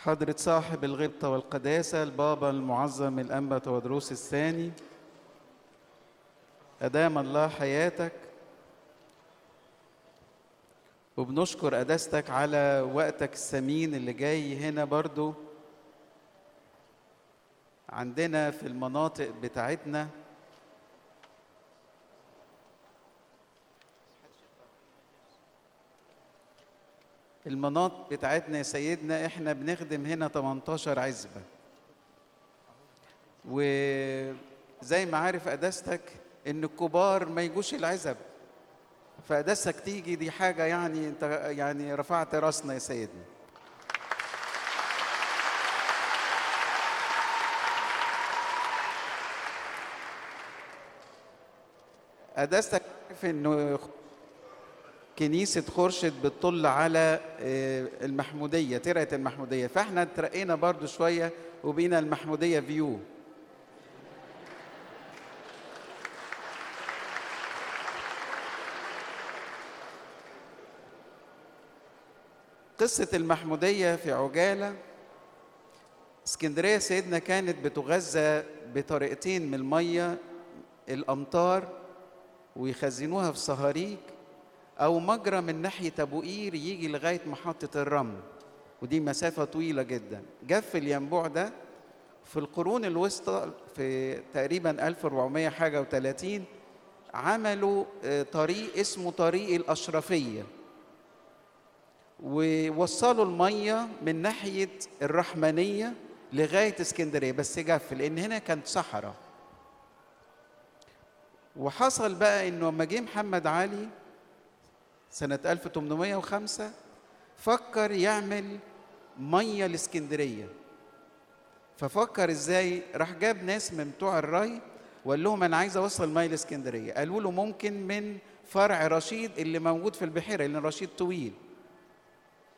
حضرة صاحب الغبطة والقداسة البابا المعظم الأنبا تودروس الثاني أدام الله حياتك وبنشكر قداستك على وقتك الثمين اللي جاي هنا برضو عندنا في المناطق بتاعتنا المناطق بتاعتنا يا سيدنا احنا بنخدم هنا 18 عزبة وزي ما عارف قداستك ان الكبار ما يجوش العزب فقداستك تيجي دي حاجة يعني انت يعني رفعت راسنا يا سيدنا قداستك عارف انه كنيسة خورشيد بتطل على آه، المحمودية ترعة المحمودية فاحنا اترقينا برضو شوية وبقينا المحمودية فيو قصة المحمودية في عجالة اسكندرية سيدنا كانت بتغذى بطريقتين من المية الأمطار ويخزنوها في صهاريج أو مجرى من ناحية أبو قير يجي لغاية محطة الرمل ودي مسافة طويلة جدا جف الينبوع ده في القرون الوسطى في تقريبا 1400 حاجة و30 عملوا آه، طريق اسمه طريق الأشرفية ووصلوا المية من ناحية الرحمنية لغاية اسكندرية بس جف لأن هنا كانت صحراء وحصل بقى إنه لما جه محمد علي سنة 1805 فكر يعمل مية لاسكندرية ففكر ازاي راح جاب ناس من بتوع الري وقال لهم انا عايز اوصل ميه لاسكندريه قالوا له ممكن من فرع رشيد اللي موجود في البحيره لان رشيد طويل